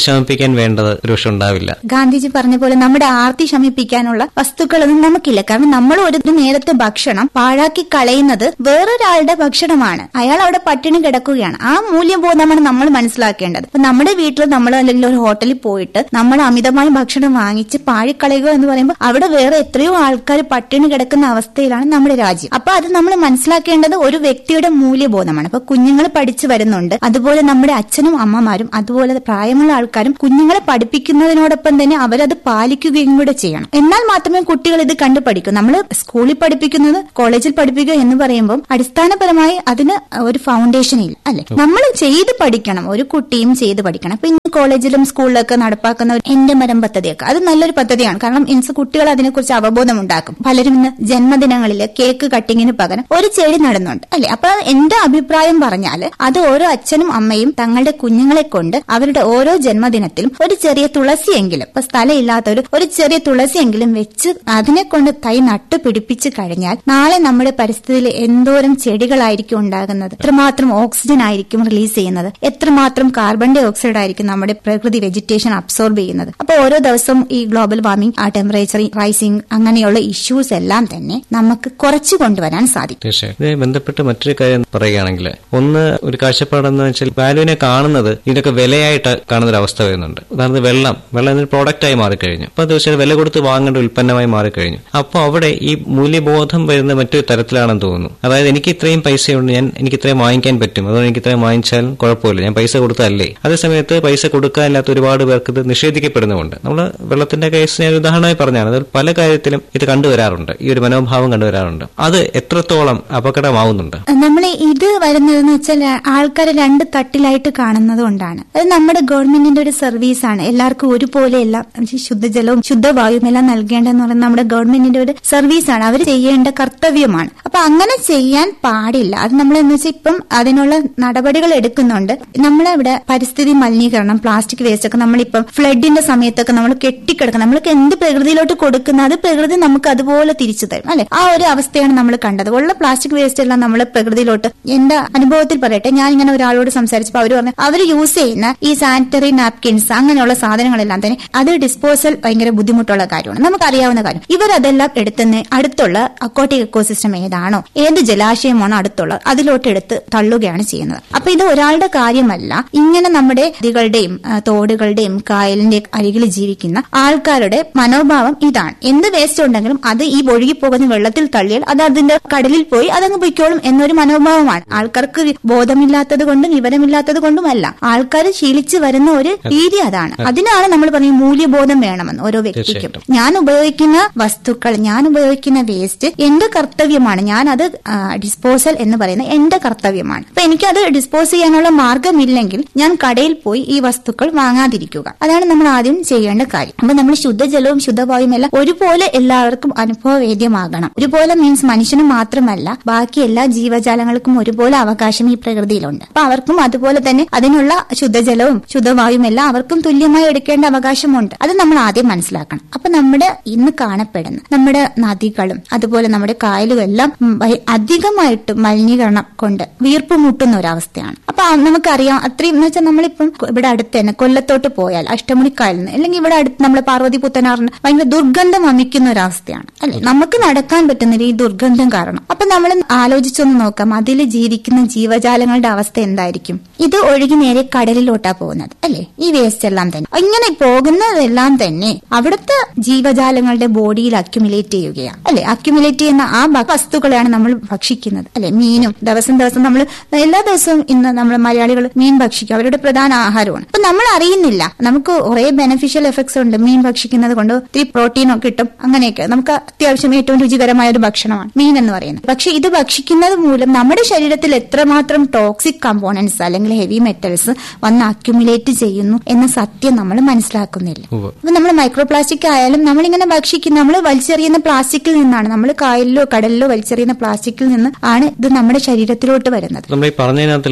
മുഴുവൻ വേണ്ടത് ഒരുപക്ഷെ ഉണ്ടാവില്ല ഗാന്ധിജി പറഞ്ഞ പോലെ നമ്മുടെ ആർത്തി ശമിപ്പിക്കാനുള്ള വസ്തുക്കളൊന്നും നമുക്കില്ല കാരണം നമ്മൾ ഒരു നേരത്തെ ഭക്ഷണം പാഴാക്കി കളയുന്നത് വേറൊരാളുടെ ഭക്ഷണമാണ് അയാൾ അവിടെ പട്ടിണി കിടക്കുകയാണ് ആ മൂല്യബോധമാണ് നമ്മൾ മനസ്സിലാക്കേണ്ടത് അപ്പൊ നമ്മുടെ വീട്ടിൽ നമ്മൾ അല്ലെങ്കിൽ ഒരു ഹോട്ടലിൽ പോയിട്ട് നമ്മൾ അമിതമായ ഭക്ഷണം വാങ്ങിച്ച് പാഴിക്കളയുക എന്ന് പറയുമ്പോൾ അവിടെ വേറെ എത്രയോ ആൾക്കാർ പട്ടിണി കിടക്കുന്ന അവസ്ഥയിലാണ് നമ്മുടെ രാജ്യം അപ്പൊ അത് നമ്മൾ മനസ്സിലാക്കേണ്ടത് ഒരു വ്യക്തിയുടെ മൂല്യബോധമാണ് അപ്പൊ കുഞ്ഞുങ്ങൾ പഠിച്ചു വരുന്നുണ്ട് അതുപോലെ നമ്മുടെ അച്ഛനും അമ്മമാരും അതുപോലെ പ്രായമുള്ള ആൾക്കാരും കുഞ്ഞുങ്ങളെ പഠിപ്പിക്കുന്നതിനോടൊപ്പം തന്നെ അവരത് പാലിക്കുകയും കൂടെ ചെയ്യണം എന്നാൽ മാത്രമേ കുട്ടികൾ ഇത് കണ്ടു പഠിക്കൂ നമ്മൾ സ്കൂളിൽ പഠിപ്പിക്കുന്നത് കോളേജിൽ പഠിപ്പിക്കുക എന്ന് പറയുമ്പോൾ അടിസ്ഥാനപരമായി അതിന് ഒരു ഫൗണ്ടേഷൻ ഇല്ല അല്ലെ നമ്മൾ ചെയ്ത് പഠിക്കണം ഒരു കുട്ടിയും ചെയ്ത് പഠിക്കണം അപ്പൊ ഇന്ന് കോളേജിലും സ്കൂളിലൊക്കെ നടപ്പാക്കുന്ന ഒരു എന്റെ മരം പദ്ധതിയൊക്കെ അത് നല്ലൊരു പദ്ധതിയാണ് കാരണം ഇൻസ് കുട്ടികൾ അതിനെക്കുറിച്ച് അവബോധം ഉണ്ടാക്കും പലരും ഇന്ന് ജന്മദിനങ്ങളിൽ കേക്ക് കട്ടിങ്ങിന് പകരം ഒരു ചെടി നടുന്നുണ്ട് അല്ലെ അപ്പൊ എന്റെ അഭിപ്രായം പറഞ്ഞാൽ അത് ഓരോ അച്ഛനും അമ്മയും തങ്ങളുടെ കുഞ്ഞുങ്ങളെ കൊണ്ട് അവരുടെ ഓരോ ജന്മദിനത്തിലും ഒരു ചെറിയ തുളസിയെങ്കിലും ഇപ്പൊ സ്ഥലമില്ലാത്തവർ ഒരു ചെറിയ തുളസിയെങ്കിലും വെച്ച് അതിനെ കൊണ്ട് തൈ നട്ടു പിടിപ്പിച്ചു കഴിഞ്ഞാൽ നാളെ നമ്മുടെ പരിസ്ഥിതിയിൽ എന്തോരം ചെടികളായിരിക്കും ഉണ്ടാകുന്നത് എത്രമാത്രം ഓക്സിജൻ ആയിരിക്കും റിലീസ് ചെയ്യുന്നത് എത്രമാത്രം കാർബൺ ഡൈ ഓക്സൈഡ് ആയിരിക്കും നമ്മുടെ പ്രകൃതി വെജിറ്റേഷൻ അബ്സോർബ് ചെയ്യുന്നത് അപ്പൊ ഓരോ ദിവസവും ഈ ഗ്ലോബൽ വാർമിംഗ് ആ ടെമ്പറേച്ചർ റൈസിംഗ് അങ്ങനെയുള്ള ഇഷ്യൂസ് എല്ലാം തന്നെ നമുക്ക് കുറച്ചു കൊണ്ടുവരാൻ സാധിക്കും തീർച്ചയായും ഇതുമായി ബന്ധപ്പെട്ട് മറ്റൊരു കാര്യം പറയുകയാണെങ്കിൽ ഒന്ന് ഒരു കാഴ്ചപ്പാടെന്ന് വെച്ചാൽ വാല്യൂവിനെ കാണുന്നത് ഇതിനൊക്കെ വിലയായിട്ട് കാണുന്ന ഒരു അവസ്ഥ വരുന്നുണ്ട് ഉദാഹരണത്തിന് വെള്ളം വെള്ളം എന്നൊരു പ്രോഡക്റ്റായി മാറിക്കഴിഞ്ഞു അപ്പൊ തീർച്ചയായും വില കൊടുത്ത് വാങ്ങേണ്ട ഉൽപ്പന്നമായി മാറിക്കഴിഞ്ഞു അപ്പോൾ അവിടെ ഈ മൂല്യബോധം വരുന്ന മറ്റൊരു തരത്തിലാണെന്ന് തോന്നുന്നു അതായത് എനിക്ക് ഇത്രയും പൈസയുണ്ട് ഞാൻ എനിക്ക് ഇത്രയും വാങ്ങിക്കാൻ പറ്റും അതുകൊണ്ട് എനിക്ക് ഇത്രയും വാങ്ങിച്ചാൽ കുഴപ്പമില്ല ഞാൻ പൈസ കൊടുത്തല്ലേ അതേ സമയത്ത് പൈസ കൊടുക്കാനില്ലാത്ത ഒരുപാട് പേർക്ക് ഇത് നിഷേധിക്കപ്പെടുന്നുമുണ്ട് നമ്മൾ വെള്ളത്തിന്റെ കേസ് ഞാൻ ഒരു ഉദാഹരണമായി പറഞ്ഞാണ് അതിൽ പല കാര്യത്തിലും ഇത് കണ്ടുവരാറുണ്ട് ഈ ഒരു മനോഭാവം കണ്ടുവരാറുണ്ട് അത് എത്രത്തോളം അപകടമാവുന്നുണ്ട് നമ്മൾ ഇത് വരുന്നതെന്ന് വെച്ചാൽ ആൾക്കാരെ രണ്ട് തട്ടിലായിട്ട് കാണുന്നത് കൊണ്ടാണ് അത് നമ്മുടെ ഗവൺമെന്റിന്റെ ഒരു സർവീസാണ് എല്ലാവർക്കും ഒരുപോലെ എല്ലാം ശുദ്ധജലവും ശുദ്ധവായുവും എല്ലാം നൽകേണ്ടതെന്ന് പറയുന്നത് നമ്മുടെ ഗവൺമെന്റിന്റെ ഒരു സർവീസാണ് അവർ ചെയ്യേണ്ട കർത്തവ്യമാണ് അപ്പൊ അങ്ങനെ ചെയ്യാൻ പാടില്ല അത് നമ്മൾ എന്ന് വെച്ചാൽ ഇപ്പം അതിനുള്ള നടപടികൾ എടുക്കുന്നുണ്ട് നമ്മളിവിടെ പരിസ്ഥിതി മലിനീകരണം പ്ലാസ്റ്റിക് വേസ്റ്റ് ഒക്കെ നമ്മളിപ്പം ഫ്ലഡിന്റെ സമയത്തൊക്കെ നമ്മൾ കെട്ടിക്കിടക്കണം നമ്മൾക്ക് എന്ത് പ്രകൃതിയിലോട്ട് കൊടുക്കുന്ന അത് പ്രകൃതി നമുക്ക് അതുപോലെ തിരിച്ചു തരും അല്ലെ ആ ഒരു അവസ്ഥയാണ് നമ്മൾ കണ്ടത് ഉള്ള പ്ലാസ്റ്റിക് വേസ്റ്റ് എല്ലാം നമ്മൾ പ്രകൃതിയിലോട്ട് എന്റെ അനുഭവത്തിൽ പറയട്ടെ ഞാൻ ഇങ്ങനെ ഒരാളോട് സംസാരിച്ചപ്പോൾ അവർ പറഞ്ഞു അവർ യൂസ് ചെയ്യുന്ന ഈ സാനിറ്ററി നാപ്കിൻസ് അങ്ങനെയുള്ള സാധനങ്ങളെല്ലാം തന്നെ അത് ഡിസ്പോസൽ ഭയങ്കര ബുദ്ധിമുട്ടുള്ള കാര്യമാണ് നമുക്കറിയാവുന്ന കാര്യം ഇവരതെല്ലാം എടുത്തുന്ന അടുത്തുള്ള അക്വാട്ടിക് എക്കോസിസ്റ്റം ഏതാണോ ഏത് ജലാശയമാണോ അടുത്തുള്ളത് അതിലോട്ട് എടുത്ത് തള്ളുകയാണ് ചെയ്യുന്നത് അപ്പൊ ഇത് ഒരാളുടെ കാര്യമല്ല ഇങ്ങനെ നമ്മുടെ നദികളുടെയും ആ, തോടുകളുടെയും കായലിന്റെ അരികിൽ ജീവിക്കുന്ന ആൾക്കാരുടെ മനോഭാവം ഇതാണ് എന്ത് വേസ്റ്റ് ഉണ്ടെങ്കിലും അത് ഈ ഒഴുകിപ്പോകുന്ന വെള്ളത്തിൽ തള്ളിയാൽ അത് അതിന്റെ കടലിൽ പോയി അതങ്ങ് പൊയ്ക്കോളും എന്നൊരു മനോഭാവമാണ് ആൾക്കാർക്ക് വി- ബോധമില്ലാത്തത് കൊണ്ടും വിവരമില്ലാത്തത് കൊണ്ടുമല്ല ആൾക്കാർ ശീലിച്ചു വരുന്ന ഒരു രീതി അതാണ് അതിനാണ് നമ്മൾ പറയും മൂല്യബോധം വേണമെന്ന് ഓരോ വ്യക്തിക്കും ഞാൻ ഉപയോഗിക്കുന്ന വസ്തുക്കൾ ഞാൻ ഉപയോഗിക്കുന്ന വേസ്റ്റ് എന്റെ കർത്തവ്യമാണ് ഞാൻ അത് ഡിസ്പോസൽ എന്ന് പറയുന്ന എന്റെ കർത്തവ്യമാണ് അപ്പൊ എനിക്കത് ഡിസ്പോസ് ചെയ്യാനുള്ള മാർഗമില്ലെങ്കിൽ ഞാൻ കടയിൽ പോയി ഈ വസ്തുക്കൾ വാങ്ങാതിരിക്കുക അതാണ് നമ്മൾ ആദ്യം ചെയ്യേണ്ട കാര്യം അപ്പൊ നമ്മൾ ശുദ്ധജലവും ശുദ്ധവായുവും എല്ലാം ഒരുപോലെ എല്ലാവർക്കും അനുഭവവേദ്യമാകണം ഒരുപോലെ മീൻസ് മനുഷ്യന് മാത്രമല്ല ബാക്കി എല്ലാ ജീവജാലങ്ങൾക്കും ഒരുപോലെ അവകാശം ഈ പ്രകൃതിയിലുണ്ട് അപ്പൊ അവർക്കും അതുപോലെ തന്നെ അതിനുള്ള ശുദ്ധജലവും ശുദ്ധവായുവും എല്ലാം അവർക്കും തുല്യമായി എടുക്കേണ്ട അവകാശമുണ്ട് അത് നമ്മൾ ആദ്യം മനസ്സിലാക്കണം അപ്പൊ നമ്മുടെ ഇന്ന് കാണപ്പെടുന്ന നമ്മുടെ നദികളും അതുപോലെ നമ്മുടെ കായലുകളും എല്ലാം ഉം, ഭയ- അധികമായിട്ട് മലിനീകരണം കൊണ്ട് വീർപ്പ് മുട്ടുന്ന ഒരവസ്ഥയാണ് അപ്പൊ ആ നമുക്കറിയാം അത്രയും എന്ന് വെച്ചാൽ നമ്മളിപ്പം ഇവിടെ അടുത്ത് തന്നെ കൊല്ലത്തോട്ട് പോയാൽ അഷ്ടമുടിക്കായലിൽ നിന്ന് അല്ലെങ്കിൽ ഇവിടെ അടുത്ത് നമ്മുടെ പാർവതി പുത്തനാറിന് ഭയങ്കര ദുർഗന്ധം വമിക്കുന്ന ഒരവസ്ഥയാണ് അല്ലെ നമുക്ക് നടക്കാൻ പറ്റുന്നില്ല ഈ ദുർഗന്ധം കാരണം അപ്പൊ നമ്മൾ ആലോചിച്ചൊന്ന് നോക്കാം അതിൽ ജീവിക്കുന്ന ജീവജാലങ്ങളുടെ അവസ്ഥ എന്തായിരിക്കും ഇത് ഒഴുകി നേരെ കടലിലോട്ടാ പോകുന്നത് അല്ലെ ഈ വേസ്റ്റ് എല്ലാം തന്നെ ഇങ്ങനെ പോകുന്നതെല്ലാം തന്നെ അവിടുത്തെ ജീവജാലങ്ങളുടെ ബോഡിയിൽ അക്യുമുലേറ്റ് ചെയ്യുകയാണ് അല്ലെ അക്യുമുലേറ്റ് ചെയ്യുന്ന ആ ഭ- വസ്തുക്കളെയാണ് നമ്മൾ ഭക്ഷിക്കുന്നത് അല്ലെ മീനും ദിവസം ദിവസം നമ്മൾ എല്ലാ ദിവസവും ഇന്ന് നമ്മൾ മലയാളികൾ മീൻ ഭക്ഷിക്കും അവരുടെ പ്രധാന ആഹാരമാണ് അപ്പൊ നമ്മൾ അറിയുന്നില്ല നമുക്ക് കുറെ ബെനിഫിഷ്യൽ എഫക്ട്സ് ഉണ്ട് മീൻ ഭക്ഷിക്കുന്നത് കൊണ്ട് ഒത്തിരി പ്രോട്ടീനോ കിട്ടും അങ്ങനെയൊക്കെ നമുക്ക് അത്യാവശ്യം ഏറ്റവും രുചികരമായ ഒരു ഭക്ഷണമാണ് മീൻ എന്ന് പറയുന്നത് പക്ഷെ ഇത് ഭക്ഷിക്കുന്നത് മൂലം നമ്മുടെ ശരീരത്തിൽ എത്രമാത്രം ടോക്സിക് കമ്പോണൻസ് അല്ലെങ്കിൽ ഹെവി മെറ്റൽസ് വന്ന് അക്യുമുലേറ്റ് ചെയ്യുന്നു എന്ന സത്യം നമ്മൾ മനസ്സിലാക്കുന്നില്ല ഉവ്വ്. അപ്പൊ നമ്മൾ മൈക്രോ പ്ലാസ്റ്റിക് ആയാലും നമ്മളിങ്ങനെ ഭക്ഷിക്കുന്ന നമ്മൾ വലിച്ചെറിയുന്ന പ്ലാസ്റ്റിക്കിൽ നിന്നാണ് നമ്മൾ കായലിലോ കടലിലോ വലിച്ചെറിയുന്ന പ്ലാസ്റ്റിക്കിൽ നിന്ന് ആണ് ഇത് നമ്മുടെ ശരീരത്തിലോട്ട് വരുന്നത് നമ്മൾ ഈ പറഞ്ഞതിനകത്തിൽ ഒരു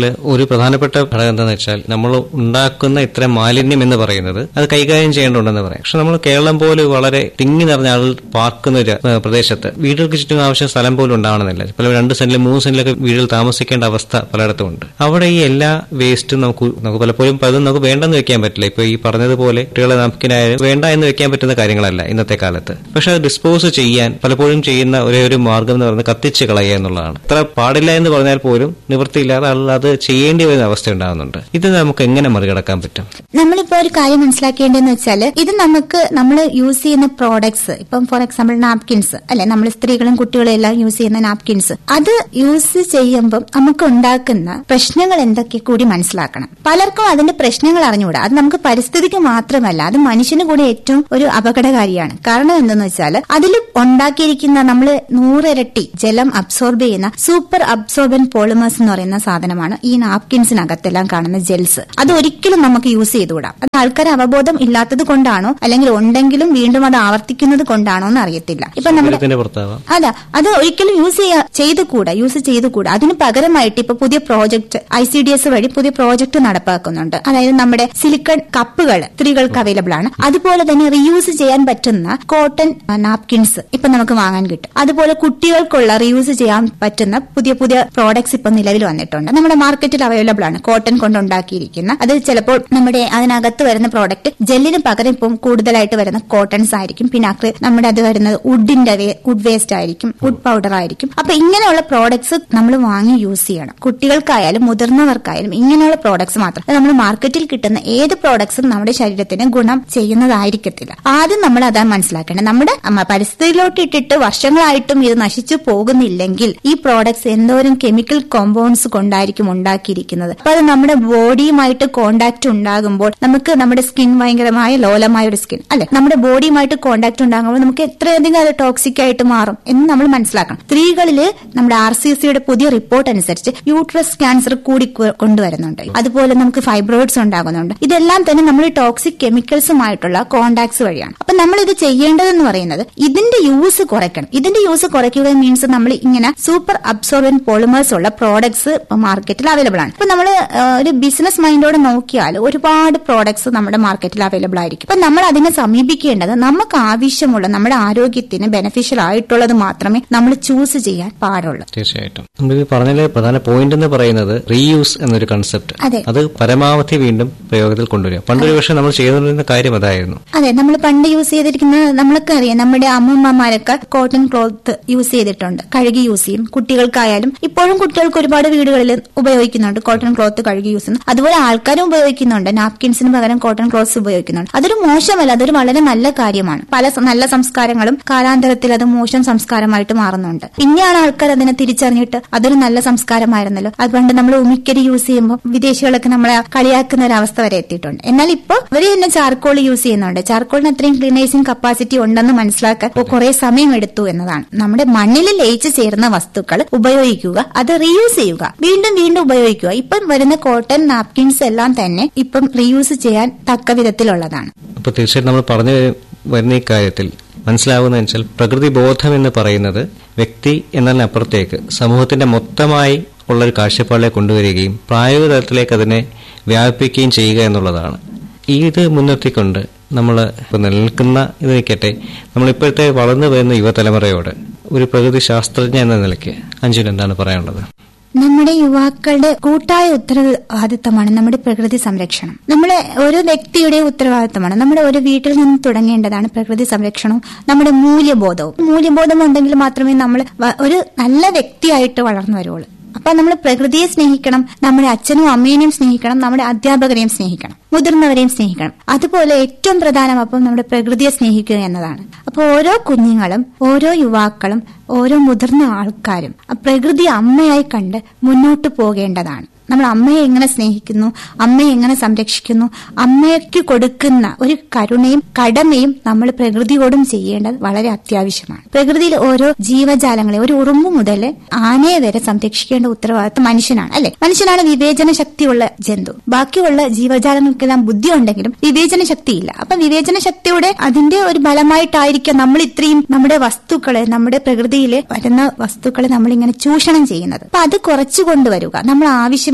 പ്രധാനപ്പെട്ട ഘടകം എന്താണെന്ന് വെച്ചാൽ നമ്മൾ ഉണ്ടാക്കുന്ന ഇത്തരം മാലിന്യം എന്ന് പറയുന്നത് അത് കൈകാര്യം ചെയ്യേണ്ടതുണ്ടെന്ന് പറയാം പക്ഷെ നമ്മൾ കേരളം പോലെ വളരെ തിങ്ങി നിറഞ്ഞ ആളുകൾ പാർക്കുന്ന ഒരു ഏഹ്, പ്രദേശത്ത് വീടുകൾക്ക് ചുറ്റും ആവശ്യം സ്ഥലം പോലും ഉണ്ടാവണമെന്നില്ല പല രണ്ട് സെന്റിലും മൂന്ന് സെന്റിലൊക്കെ വീടുകൾ താമസിക്കേണ്ട അവസ്ഥ പലയിടത്തും ഉണ്ട് അവിടെ ഈ എല്ലാ വേസ്റ്റും നമുക്ക് നമുക്ക് പലപ്പോഴും പലതും നമുക്ക് വേണ്ടെന്ന് വെക്കാൻ പറ്റില്ല ഇപ്പൊ ഈ പറഞ്ഞതുപോലെ കുട്ടികളെ നാപ്കിനായാലും വേണ്ട എന്ന് വെക്കാൻ പറ്റുന്ന കാര്യങ്ങളല്ല ഇന്നത്തെ കാലത്ത് പക്ഷെ അത് ഡിസ്പോസ് ചെയ്യാൻ പലപ്പോഴും ചെയ്യുന്ന ഒരേ ഒരു മാർഗം എന്ന് പറയുന്നത് കത്തിച്ച് കളയുക എന്നുള്ളതാണ് അത്ര പാടില്ല എന്ന് പറഞ്ഞാൽ പോലും നിവൃത്തിയില്ലാതെ ആളുകൾ അത് ചെയ്യേണ്ടി വരുന്ന അവസ്ഥ ഉണ്ടാകുന്നുണ്ട് ഇത് നമുക്ക് എങ്ങനെ മറികടക്കാൻ പറ്റും നമ്മളിപ്പോ ഒരു കാര്യം മനസ്സിലാക്കേണ്ടതെന്ന് വെച്ചാൽ ഇത് നമുക്ക് നമ്മൾ യൂസ് ചെയ്യുന്ന പ്രോഡക്ട്സ് ഇപ്പം ഫോർ എക്സാമ്പിൾ നാപ്കിൻസ് അല്ലെ നമ്മൾ സ്ത്രീകളും കുട്ടികളും എല്ലാം യൂസ് ചെയ്യുന്ന നാപ്കിൻസ് അത് യൂസ് ചെയ്യുമ്പോൾ നമുക്ക് ഉണ്ടാക്കുന്ന പ്രശ്നങ്ങൾ എന്തൊക്കെ കൂടി മനസ്സിലാക്കണം പലർക്കും അതിന്റെ പ്രശ്നങ്ങൾ അറിഞ്ഞുകൂടാ അത് നമുക്ക് പരിസ്ഥിതിക്ക് മാത്രമല്ല അത് മനുഷ്യന് കൂടി ഏറ്റവും ഒരു അപകടകാരിയാണ് കാരണം എന്തെന്ന് വെച്ചാൽ അതിൽ ഉണ്ടാക്കിയിരിക്കുന്ന നമ്മൾ നൂറിരട്ടി ജലം അബ്സോർബ് ചെയ്യുന്ന സൂപ്പർ അബ്സോർബൻ പോളിമേഴ്സ് എന്ന് പറയുന്ന സാധനമാണ് ഈ നാപ്കിൻസിനകത്തെല്ലാം കാണുന്ന ജെൽസ് അത് ഒരിക്കലും നമുക്ക് യൂസ് ചെയ്തുകൂടാ അത് ആൾക്കാർ അവബോധം ഇല്ലാത്തത് കൊണ്ടാണോ അല്ലെങ്കിൽ ഉണ്ടെങ്കിലും വീണ്ടും അത് ആവർത്തിക്കുന്നത് കൊണ്ടാണോ എന്ന് അറിയത്തില്ല ഇപ്പൊ നമ്മുടെ ഇതിന്റെ പുറത്താവാം അതാ അത് ഒരിക്കലും യൂസ് ചെയ്യാ ചെയ്തുകൂടാ യൂസ് ചെയ്തുകൂടാ അതിന് പകരമായിട്ട് ഇപ്പൊ പുതിയ project I C D S വഴി പുതിയ പ്രോജക്ട് നടപ്പാക്കുന്നുണ്ട് അതായത് നമ്മുടെ സിലിക്കൺ കപ്പുകൾ സ്ത്രീകൾക്ക് അവൈലബിൾ ആണ് അതുപോലെ തന്നെ റീയൂസ് ചെയ്യാൻ പറ്റുന്ന കോട്ടൺ നാപ്കിൻസ് ഇപ്പൊ നമുക്ക് വാങ്ങാൻ കിട്ടും അതുപോലെ കുട്ടികൾക്കുള്ള റീയൂസ് ചെയ്യാൻ പറ്റുന്ന പുതിയ പുതിയ പ്രോഡക്ട്സ് ഇപ്പൊ നിലവിൽ വന്നിട്ടുണ്ട് നമ്മുടെ മാർക്കറ്റിൽ അവൈലബിൾ ആണ് കോട്ടൺ കൊണ്ടുണ്ടാക്കിയിരിക്കുന്ന അത് ചിലപ്പോൾ നമ്മുടെ അതിനകത്ത് വരുന്ന പ്രോഡക്റ്റ് ജെല്ലിന് പകരം ഇപ്പം കൂടുതലായിട്ട് വരുന്ന കോട്ടൺസ് ആയിരിക്കും പിന്നെ അക്രി- നമ്മുടെ അത് വരുന്നത് വുഡിന്റെ വുഡ് വേസ്റ്റ് ആയിരിക്കും വുഡ് പൗഡർ ആയിരിക്കും അപ്പൊ ഇങ്ങനെയുള്ള പ്രോഡക്ട്സ് നമ്മൾ വാങ്ങി യൂസ് ചെയ്യണം കുട്ടികൾക്കായാലും മുതിർന്നവർക്കായാലും ഇങ്ങനെയുള്ള പ്രോഡക്ട്സ് മാത്രം അത് നമ്മൾ മാർക്കറ്റിൽ കിട്ടുന്ന ഏത് പ്രോഡക്ട്സും നമ്മുടെ ശരീരത്തിന് ഗുണം ചെയ്യുന്നതായിരിക്കത്തില്ല ആദ്യം നമ്മൾ അതാണ് മനസ്സിലാക്കേണ്ടത് നമ്മുടെ അമ്മ പരിസ്ഥിതിയിലോട്ട് ഇട്ടിട്ട് വർഷങ്ങളായിട്ടും ഇത് നശിച്ചു പോകുന്നില്ലെങ്കിൽ ഈ പ്രോഡക്ട്സ് എന്തോരം കെമിക്കൽ കോമ്പൗണ്ട്സ് കൊണ്ടായിരിക്കും ഉണ്ടാക്കിയിരിക്കുന്നത് അപ്പൊ അത് നമ്മുടെ ബോഡിയുമായിട്ട് കോണ്ടാക്ട് ഉണ്ടാകുമ്പോൾ നമുക്ക് നമ്മുടെ സ്കിൻ ഭയങ്കരമായ ലോലമായ ഒരു സ്കിൻ അല്ലെ നമ്മുടെ ബോഡിയുമായിട്ട് കോണ്ടാക്ട് ഉണ്ടാകുമ്പോൾ നമുക്ക് എത്രയധികം അത് ടോക്സിക് ആയിട്ട് മാറും എന്ന് നമ്മൾ മനസ്സിലാക്കണം സ്ത്രീകളിൽ നമ്മുടെ ആർ സി സിയുടെ പുതിയ റിപ്പോർട്ട് അനുസരിച്ച് യൂട്രസ് ക്യാൻസർ കൂടി കൊ- കൊണ്ടുവരുന്നുണ്ട് അതുപോലെ നമുക്ക് ഫൈബ്രോയിഡ്സ് ഉണ്ടാകുന്നുണ്ട് ഇതെല്ലാം തന്നെ നമ്മൾ ടോക്സിക് കെമിക്കൽസുമായിട്ടുള്ള കോണ്ടാക്ട്സ് വഴിയാണ് അപ്പൊ നമ്മൾ ഇത് ചെയ്യേണ്ടതെന്ന് പറയുന്നത് ഇതിന്റെ യൂസ് കുറയ്ക്കണം ഇതിന്റെ യൂസ് കുറയ്ക്കുക മീൻസ് നമ്മൾ ഇങ്ങനെ സൂപ്പർ അബ്സോർബൻ പോളിമേഴ്സ് ഉള്ള പ്രോഡക്ട്സ് ഇപ്പൊ മാർക്കറ്റിൽ അവൈലബിൾ ആണ് ഇപ്പൊ നമ്മൾ ഒരു ബിസിനസ് മൈൻഡോടെ നോക്കിയാൽ ഒരുപാട് പ്രോഡക്ട്സ് നമ്മുടെ മാർക്കറ്റിൽ അവൈലബിൾ ആയിരിക്കും അപ്പൊ നമ്മൾ അതിനെ സമീപിക്കേണ്ടത് നമുക്ക് ആവശ്യമുള്ള നമ്മുടെ ആരോഗ്യത്തിന് ബെനിഫിഷ്യൽ ആയിട്ടുള്ളത് മാത്രമേ നമ്മൾ ചൂസ് ചെയ്യാൻ പാടുള്ളൂ തീർച്ചയായിട്ടും നമ്മൾ ഈ പറഞ്ഞതിലെ പ്രധാന പോയിന്റ് എന്ന് പറയുന്നത് റീയൂസ് എന്നൊരു കൺസെപ്റ്റ് അതെ. അത് പരമാവധി വീണ്ടും പ്രയോഗത്തിൽ കൊണ്ടുവരിക പണ്ടൊരു പക്ഷേ നമ്മൾ ചെയ്തുകൊണ്ടിരുന്ന കാര്യം അതായിരുന്നു അതെ നമ്മൾ പണ്ട് യൂസ് ചെയ്തിരിക്കുന്ന നമ്മളൊക്കെ അറിയാം നമ്മുടെ അമ്മൂമ്മമാരൊക്കെ കോട്ടൺ ക്ലോത്ത് യൂസ് ചെയ്തിട്ടുണ്ട് കഴുകി യൂസ് ചെയ്യും കുട്ടികൾക്കായാലും ഇപ്പോഴും കുട്ടികൾക്ക് ഒരുപാട് വീടുകളിൽ ഉപയോഗിക്കുന്നുണ്ട് കോട്ടൺ ക്ലോത്ത് കഴുകി യൂസ് ചെയ്യുന്നു അതുപോലെ ആൾക്കാരും ഉപയോഗിക്കുന്നുണ്ട് നാപ്കിൻസിന് പകരം കോട്ടൺ ക്ലോത്ത്സ് ഉപയോഗിക്കുന്നുണ്ട് അതൊരു മോശമല്ല അതൊരു വളരെ നല്ല കാര്യമാണ് പല സ- നല്ല സംസ്കാരങ്ങളും കാലാന്തരത്തിൽ അത് മോശം സംസ്കാരമായിട്ട് മാറുന്നുണ്ട് പിന്നെയാണ് ആൾക്കാർ അതിനെ തിരിച്ചറിഞ്ഞിട്ട് അതൊരു നല്ല സംസ്കാരമായിരുന്നല്ലോ അതുകൊണ്ട് നമ്മൾ ഉമിക്കരി യൂസ് ചെയ്യുമ്പോൾ വിദേശികളൊക്കെ നമ്മളെ കളിയാക്കുന്ന ഒരു അവസ്ഥ വരെ എത്തിയിട്ടുണ്ട് എന്നാൽ ഇപ്പോൾ ഇവര് തന്നെ ചാർക്കോൾ യൂസ് ചെയ്യുന്നുണ്ട് ചാർക്കോളിന് അത്രയും ക്ലീനേഴ്സിംഗ് കപ്പാസിറ്റി ഉണ്ടെന്ന് മനസ്സിലാക്കാൻ കുറെ സമയം എടുത്തു എന്നതാണ് നമ്മുടെ മണ്ണിൽ ലയിച്ചു ചേർന്ന വസ്തുക്കൾ ഉപയോഗിക്കുക അത് റീയൂസ് ചെയ്യുക വീണ്ടും വീണ്ടും ഉപയോഗിക്കുക ഇപ്പം വരുന്ന കോട്ടൺ നാപ്കിൻസ് എല്ലാം തന്നെ ഇപ്പം റീയൂസ് ചെയ്യാൻ തക്ക വിധത്തിലുള്ളതാണ് അപ്പോൾ തീർച്ചയായിട്ടും നമ്മൾ പറഞ്ഞു വരുന്ന ഈ കാര്യത്തിൽ മനസ്സിലാവുന്നതെന്ന് വെച്ചാൽ പ്രകൃതി ബോധം എന്ന് പറയുന്നത് വ്യക്തി എന്നതിനപ്പുറത്തേക്ക് സമൂഹത്തിന്റെ മൊത്തമായി ഉള്ള ഒരു കാഴ്ചപ്പാടിലേക്ക് കൊണ്ടുവരികയും പ്രായോഗിക തലത്തിലേക്ക് അതിനെ വ്യാപിപ്പിക്കുകയും ചെയ്യുക എന്നുള്ളതാണ് ഈ ഇത് മുൻനിർത്തിക്കൊണ്ട് നമ്മൾ ഇപ്പോൾ നിലനിൽക്കുന്ന ഇത് നിൽക്കട്ടെ നമ്മളിപ്പോഴത്തെ വളർന്നു വരുന്ന യുവതലമുറയോട് ഒരു പ്രകൃതി ശാസ്ത്രജ്ഞ എന്ന നിലയ്ക്ക് അഞ്ജുന് എന്താണ് പറയാനുള്ളത് നമ്മുടെ യുവാക്കളുടെ കൂട്ടായ ഉത്തരവാദിത്തമാണ് നമ്മുടെ പ്രകൃതി സംരക്ഷണം നമ്മുടെ ഓരോ വ്യക്തിയുടെ ഉത്തരവാദിത്തമാണ് നമ്മുടെ ഒരു വീട്ടിൽ നിന്ന് തുടങ്ങേണ്ടതാണ് പ്രകൃതി സംരക്ഷണവും നമ്മുടെ മൂല്യബോധവും മൂല്യബോധം ഉണ്ടെങ്കിൽ മാത്രമേ നമ്മൾ വ- ഒരു നല്ല വ്യക്തിയായിട്ട് വളർന്നു വരുള്ളൂ അപ്പൊ നമ്മൾ പ്രകൃതിയെ സ്നേഹിക്കണം നമ്മുടെ അച്ഛനും അമ്മേനെയും സ്നേഹിക്കണം നമ്മുടെ അധ്യാപകരെയും സ്നേഹിക്കണം മുതിർന്നവരെയും സ്നേഹിക്കണം അതുപോലെ ഏറ്റവും പ്രധാനം അപ്പം നമ്മുടെ പ്രകൃതിയെ സ്നേഹിക്കുക എന്നതാണ് അപ്പോൾ ഓരോ കുഞ്ഞുങ്ങളും ഓരോ യുവാക്കളും ഓരോ മുതിർന്ന ആൾക്കാരും ആ പ്രകൃതി അമ്മയായി കണ്ട് മുന്നോട്ട് പോകേണ്ടതാണ് നമ്മൾ അമ്മയെ എങ്ങനെ സ്നേഹിക്കുന്നു അമ്മയെ എങ്ങനെ സംരക്ഷിക്കുന്നു അമ്മയ്ക്ക് കൊടുക്കുന്ന ഒരു കരുണയും കടമയും നമ്മൾ പ്രകൃതിയോടും ചെയ്യേണ്ടത് വളരെ അത്യാവശ്യമാണ് പ്രകൃതിയിൽ ഓരോ ജീവജാലങ്ങളെ ഒരു ഉറുമ്പ് മുതൽ ആനയെ വരെ സംരക്ഷിക്കേണ്ട ഉത്തരവാദിത്വം മനുഷ്യനാണ് അല്ലെ മനുഷ്യനാണ് വിവേചന ശക്തിയുള്ള ജന്തു ബാക്കിയുള്ള ജീവജാലങ്ങൾക്കെല്ലാം ബുദ്ധി ഉണ്ടെങ്കിലും വിവേചന ശക്തിയില്ല അപ്പൊ വിവേചന ശക്തിയുടെ അതിന്റെ ഒരു ഫലമായിട്ടായിരിക്കാം നമ്മൾ ഇത്രയും നമ്മുടെ വസ്തുക്കളെ നമ്മുടെ പ്രകൃതിയിൽ വരുന്ന വസ്തുക്കളെ നമ്മൾ ഇങ്ങനെ ചൂഷണം ചെയ്യുന്നത് അപ്പൊ അത് കുറച്ചു കൊണ്ടുവരിക നമ്മൾ ആവശ്യമില്ല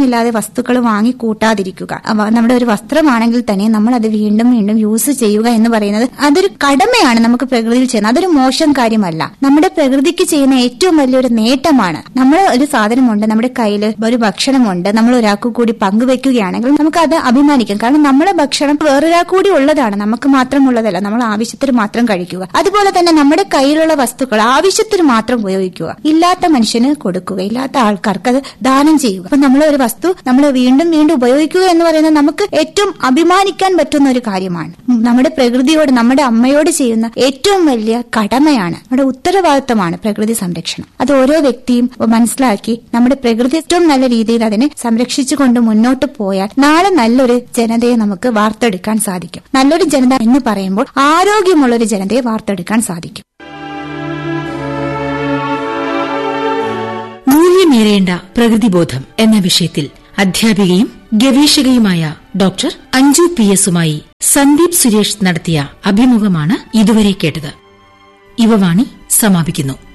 ആവശ്യമില്ലാതെ വസ്തുക്കൾ വാങ്ങി കൂട്ടാതിരിക്കുക അവ- നമ്മുടെ ഒരു വസ്ത്രമാണെങ്കിൽ തന്നെ നമ്മൾ അത് വീണ്ടും വീണ്ടും യൂസ് ചെയ്യുക എന്ന് പറയുന്നത് അതൊരു കടമയാണ് നമുക്ക് പ്രകൃതിയിൽ ചെയ്യുന്നത് അതൊരു മോശം കാര്യമല്ല നമ്മുടെ പ്രകൃതിക്ക് ചെയ്യുന്ന ഏറ്റവും വലിയൊരു നേട്ടമാണ് നമ്മൾ ഒരു സാധനമുണ്ട് നമ്മുടെ കയ്യിൽ ഒരു ഭക്ഷണമുണ്ട് നമ്മൾ ഒരാൾക്ക് കൂടി പങ്കുവെക്കുകയാണെങ്കിൽ നമുക്ക് അത് അഭിമാനിക്കാം കാരണം നമ്മുടെ ഭക്ഷണം വേറൊരാൾക്ക് കൂടി ഉള്ളതാണ് നമുക്ക് മാത്രമുള്ളതല്ല നമ്മൾ ആവശ്യത്തിന് മാത്രം കഴിക്കുക അതുപോലെ തന്നെ നമ്മുടെ കയ്യിലുള്ള വസ്തുക്കൾ ആവശ്യത്തിന് മാത്രം ഉപയോഗിക്കുക ഇല്ലാത്ത മനുഷ്യന് കൊടുക്കുക ഇല്ലാത്ത ആൾക്കാർക്ക് അത് ദാനം ചെയ്യുക അപ്പൊ നമ്മൾ ഒരു വസ്തു നമ്മൾ വീണ്ടും വീണ്ടും ഉപയോഗിക്കുക എന്ന് പറയുന്നത് നമുക്ക് ഏറ്റവും അഭിമാനിക്കാൻ പറ്റുന്ന ഒരു കാര്യമാണ് ഉം, നമ്മുടെ പ്രകൃതിയോട് നമ്മുടെ അമ്മയോട് ചെയ്യുന്ന ഏറ്റവും വലിയ കടമയാണ് നമ്മുടെ ഉത്തരവാദിത്തമാണ് പ്രകൃതി സംരക്ഷണം അത് ഓരോ വ്യക്തിയും മനസ്സിലാക്കി നമ്മുടെ പ്രകൃതി ഏറ്റവും നല്ല രീതിയിൽ അതിനെ സംരക്ഷിച്ചുകൊണ്ട് മുന്നോട്ട് പോയാൽ നാളെ നല്ലൊരു ജനതയെ നമുക്ക് വാർത്തെടുക്കാൻ സാധിക്കും നല്ലൊരു ജനത എന്ന് പറയുമ്പോൾ ആരോഗ്യമുള്ള ഒരു ജനതയെ വാർത്തെടുക്കാൻ സാധിക്കും മൂല്യമേറേണ്ട പ്രകൃതിബോധം എന്ന വിഷയത്തിൽ അധ്യാപികയും ഗവേഷകയുമായ ഡോക്ടർ അഞ്ജു പി എസുമായി സന്ദീപ് സുരേഷ് നടത്തിയ അഭിമുഖമാണ് ഇതുവരെ കേട്ടത് യുവവാണി സമാപിക്കുന്നു